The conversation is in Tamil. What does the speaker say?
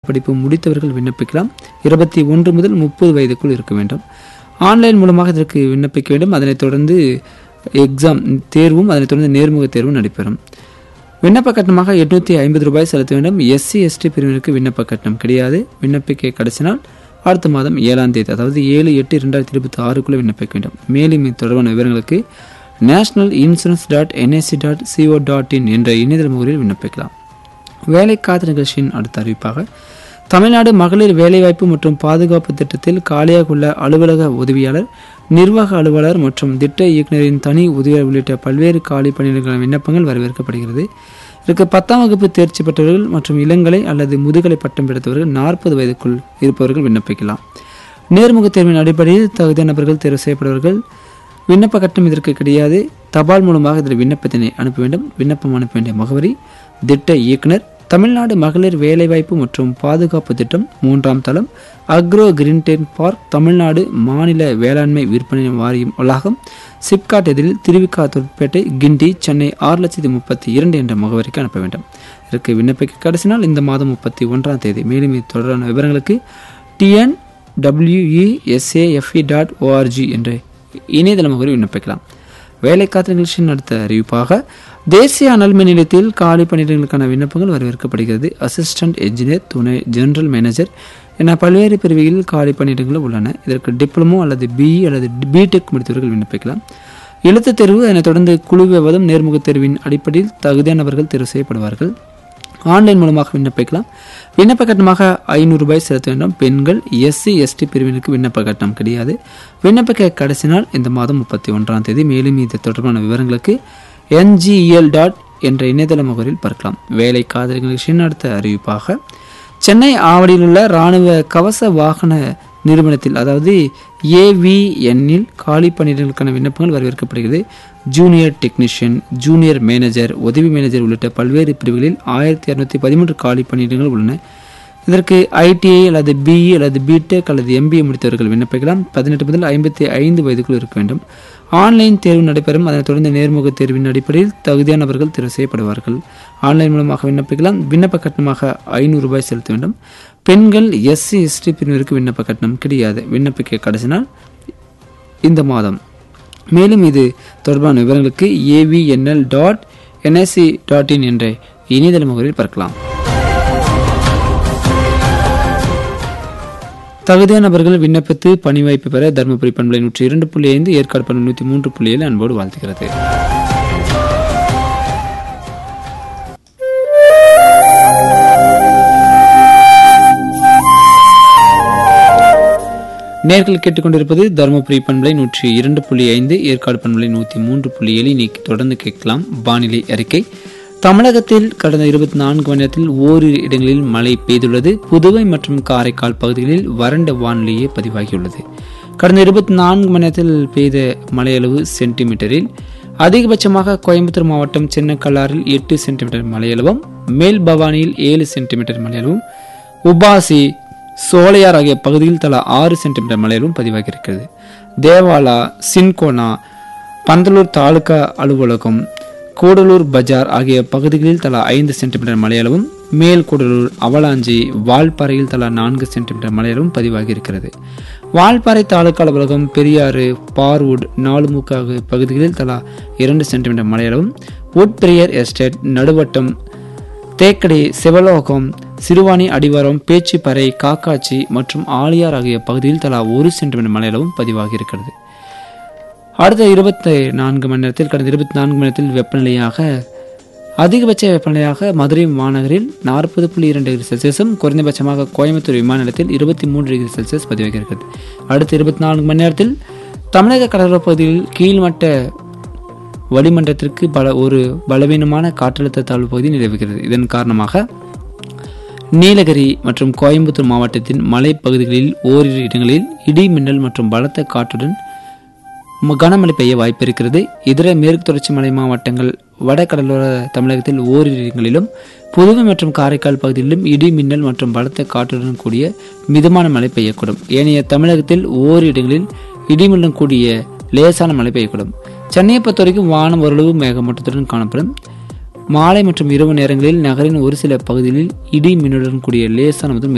படிப்பு முடித்தவர்கள் விண்ணப்பிக்கலாம் இருபத்தி ஒன்று முதல் முப்பது வயதுக்குள் இருக்க வேண்டும் ஆன்லைன் மூலமாக இதற்கு விண்ணப்பிக்க வேண்டும் அதனைத் தொடர்ந்து எக்ஸாம் தேர்வும் அதனைத் தொடர்ந்து நேர்முக தேர்வும் நடைபெறும் விண்ணப்ப கட்டணமாக எட்நூத்தி ஐம்பது ரூபாய் செலுத்த வேண்டும் எஸ்சி எஸ்டி பிரிவினருக்கு விண்ணப்ப கட்டணம் கிடையாது விண்ணப்பிக்க கடைசி நாள் அடுத்த மாதம் ஏழாம் தேதி அதாவது ஏழு எட்டு இரண்டாயிரத்தி இருபத்தி ஆறுக்குள்ளே விண்ணப்பிக்க வேண்டும் மேலும் இது தொடர்பான விவரங்களுக்கு national insurance dot NSC dot co dot in என்ற இணையதள முகவரியில் விண்ணப்பிக்கலாம் வேலை காத்த நிகழ்ச்சியின் அடுத்த அறிவிப்பாக தமிழ்நாடு மகளிர் வேலைவாய்ப்பு மற்றும் பாதுகாப்பு திட்டத்தில் காலியாக உள்ள அலுவலக உதவியாளர் நிர்வாக அலுவலர் மற்றும் திட்ட இயக்குநரின் தனி உதவியாளர் உள்ளிட்ட பல்வேறு காலி பணியிடங்களுக்கான விண்ணப்பங்கள் வரவேற்கப்படுகிறது இதற்கு பத்தாம் வகுப்பு தேர்ச்சி பெற்றவர்கள் மற்றும் இளங்கலை அல்லது முதுகலை பட்டம் பெற்றவர்கள் நாற்பது வயதுக்குள் இருப்பவர்கள் விண்ணப்பிக்கலாம் நேர்முக தேர்வின் அடிப்படையில் தகுதியான நபர்கள் தேர்வு செய்யப்படுவார்கள் விண்ணப்ப கட்டணம் இதற்கு கிடையாது தபால் மூலமாக இதில் விண்ணப்பத்தினை அனுப்ப வேண்டும் விண்ணப்பம் அனுப்ப வேண்டிய முகவரி திட்ட இயக்குனர் தமிழ்நாடு மகளிர் வேலைவாய்ப்பு மற்றும் பாதுகாப்பு திட்டம் மூன்றாம் தளம் அக்ரோ கிரீன்டென் பார்க் தமிழ்நாடு மாநில வேளாண்மை விற்பனை வாரியம் வளாகம் சிப்காட் எதிரில் திருவிக்கா தொழிற்பேட்டை கிண்டி சென்னை ஆறு லட்சத்தி முப்பத்தி இரண்டு என்ற முகவரிக்கு அனுப்ப வேண்டும் இதற்கு விண்ணப்பிக்க கடைசி நாள் இந்த மாதம் முப்பத்தி ஒன்றாம் தேதி மேலும் இது தொடர்பான விவரங்களுக்கு டிஎன் டபிள்யூஇஎஸ்ஏஎஃப்இ டாட் ஓஆர்ஜி என்ற இணையதள முகவரி விண்ணப்பிக்கலாம் வேலை காத்த நிகழ்ச்சியின் அடுத்த அறிவிப்பாக தேசிய அனல்மின் நிலையத்தில் காலி பணியிடங்களுக்கான விண்ணப்பங்கள் வரவேற்கப்படுகிறது அசிஸ்டன்ட் என்ஜினியர் துணை ஜெனரல் மேனேஜர் என பல்வேறு பிரிவுகளில் காலி பணியிடங்கள் உள்ளன இதற்கு டிப்ளமோ அல்லது பிஇ அல்லது பிடெக் முடித்தவர்கள் விண்ணப்பிக்கலாம் எழுத்துத் தேர்வு அதனைத் தொடர்ந்து குழு விவாதம் நேர்முகத் தேர்வின் அடிப்படையில் தகுதியானவர்கள் தேர்வு செய்யப்படுவார்கள் ஆன்லைன் மூலமாக விண்ணப்பிக்கலாம் விண்ணப்ப கட்டணமாக ஐநூறு ரூபாய் செலுத்த வேண்டும் பெண்கள் எஸ்சி எஸ்டி பிரிவினருக்கு விண்ணப்ப கட்டணம் கிடையாது விண்ணப்பிக்க கடைசி நாள் இந்த மாதம் முப்பத்தி ஒன்றாம் தேதி மேலும் இது தொடர்பான விவரங்களுக்கு என்ஜிஎல் டாட் என்ற இணையதள முகவரில் பார்க்கலாம் வேலை காதல் நிகழ்ச்சியின் அடுத்த அறிவிப்பாக சென்னை ஆவடியில் உள்ள இராணுவ கவச வாகன நிறுவனத்தில் அதாவது ஏவிஎன்னில் காலி பணியிடங்களுக்கான விண்ணப்பங்கள் வரவேற்கப்படுகிறது ஜூனியர் டெக்னீஷியன் ஜூனியர் மேனேஜர் உதவி மேனேஜர் உள்ளிட்ட பல்வேறு பிரிவுகளில் ஆயிரத்தி இரநூத்தி பதிமூன்று காலி பணியிடங்கள் உள்ளன இதற்கு ஐடிஐ அல்லது பிஇ அல்லது பிடெக் அல்லது எம்பிஏ முடித்தவர்கள் விண்ணப்பிக்கலாம் பதினெட்டு முதல் ஐம்பத்தி ஐந்து வயதுக்குள் இருக்க வேண்டும் ஆன்லைன் தேர்வு நடைபெறும் அதனைத் தொடர்ந்து நேர்முக தேர்வின் அடிப்படையில் தகுதியானவர்கள் தேர்வு செய்யப்படுவார்கள் ஆன்லைன் மூலமாக விண்ணப்பிக்கலாம் விண்ணப்ப கட்டணமாக ஐநூறு ரூபாய் செலுத்த வேண்டும் பெண்கள் எஸ்சி எஸ்டி பிரிவினருக்கு விண்ணப்ப கட்டணம் கிடையாது விண்ணப்பிக்க கடைசி நாள் இந்த மாதம் மேலும் இது தொடர்பான விவரங்களுக்கு AVNL dot NSC dot in என்ற இணையதள முகவரில் பார்க்கலாம் தகுதியான நபர்கள் விண்ணப்பித்து பணி வாய்ப்பு பெற தருமபுரி பண்பலை நூற்றி இரண்டு புள்ளி ஐந்து ஏற்காடு பண்பலை நூற்றி மூன்று புள்ளி ஏழு அன்போடு வாழ்த்துகிறது நேர்கள் கேட்டுக்கொண்டிருப்பது தருமபுரி பண்பலை நூற்றி இரண்டு புள்ளி ஐந்து ஏற்காடு பண்பலை நூற்றி மூன்று புள்ளி ஏழு இன்னைக்கு தொடர்ந்து கேட்கலாம் வானிலை அறிக்கை தமிழகத்தில் கடந்த இருபத்தி நான்கு மணி நேரத்தில் ஓரிரு இடங்களில் மழை பெய்துள்ளது புதுவை மற்றும் காரைக்கால் பகுதிகளில் வறண்ட வானிலையே பதிவாகியுள்ளது கடந்த இருபத்தி நான்கு மணி நேரத்தில் பெய்த மழையளவு சென்டிமீட்டரில் அதிகபட்சமாக கோயம்புத்தூர் மாவட்டம் சின்னக்கல்லாறில் எட்டு சென்டிமீட்டர் மழையளவும் மேல் பவானியில் ஏழு சென்டிமீட்டர் மழையளவும் உபாசி சோலையார் ஆகிய பகுதியில் தலா ஆறு சென்டிமீட்டர் மழையளவும் பதிவாகியிருக்கிறது தேவாலா சின்கோனா பந்தலூர் தாலுகா அலுவலகம் கூடலூர் பஜார் ஆகிய பகுதிகளில் தலா ஐந்து சென்டிமீட்டர் மழையளவும் மேல் கூடலூர் அவலாஞ்சி வால்பாறையில் தலா நான்கு சென்டிமீட்டர் மழையளவும் பதிவாகியிருக்கிறது வால்பாறை தாலுகா அலுவலகம் பெரியாறு பார்வுட் நாலுமுக்கு ஆகிய பகுதிகளில் தலா இரண்டு சென்டிமீட்டர் மழையளவும் உட்பிரியர் எஸ்டேட் நடுவட்டம் தேக்கடி சிவலோகம் சிறுவாணி அடிவாரம் பேச்சிப்பறை காக்காச்சி மற்றும் ஆலியார் ஆகிய பகுதியில் தலா ஒரு சென்டிமீட்டர் மழையளவும் பதிவாகியிருக்கிறது அடுத்த இருபத்தி நான்கு மணி நேரத்தில் கடந்த இருபத்தி நான்கு மணி நேரத்தில் வெப்பநிலையாக அதிகபட்ச வெப்பநிலையாக மதுரை மாநகரில் நாற்பது புள்ளி இரண்டு டிகிரி செல்சியஸும் குறைந்தபட்சமாக கோயம்புத்தூர் விமான நிலையத்தில் இருபத்தி மூன்று டிகிரி செல்சியஸ் பதிவாகிறது அடுத்த இருபத்தி நான்கு மணி நேரத்தில் தமிழக கடலோர பகுதியில் கீழ்மட்ட வளிமண்டலத்திற்கு பல ஒரு பலவீனமான காற்றழுத்த தாழ்வு பகுதி நிலவுகிறது இதன் காரணமாக நீலகிரி மற்றும் கோயம்புத்தூர் மாவட்டத்தின் மலைப்பகுதிகளில் ஓரிரு இடங்களில் இடி மின்னல் மற்றும் பலத்த காற்றுடன் ம- கனமழை பெய்ய வாய்ப்பிருக்கிறது இதர மேற்கு தொடர்ச்சி மலை மாவட்டங்கள் வட கடலோர தமிழகத்தில் ஓரிரு இடங்களிலும் புதுவை மற்றும் காரைக்கால் பகுதிகளிலும் இடி மின்னல் மற்றும் பலத்த காற்றுடன் கூடிய மிதமான மழை பெய்யக்கூடும் ஏனைய தமிழகத்தில் ஓரிரு இடங்களில் இடிமின்னலுடன் கூடிய லேசான மழை பெய்யக்கூடும் சென்னையை பொறுத்தவரைக்கும் வானம் ஓரளவு மேகமூட்டத்துடன் காணப்படும் மாலை மற்றும் இரவு நேரங்களில் நகரின் ஒரு சில பகுதிகளில் இடி மின்னலுடன் கூடிய லேசான முதல்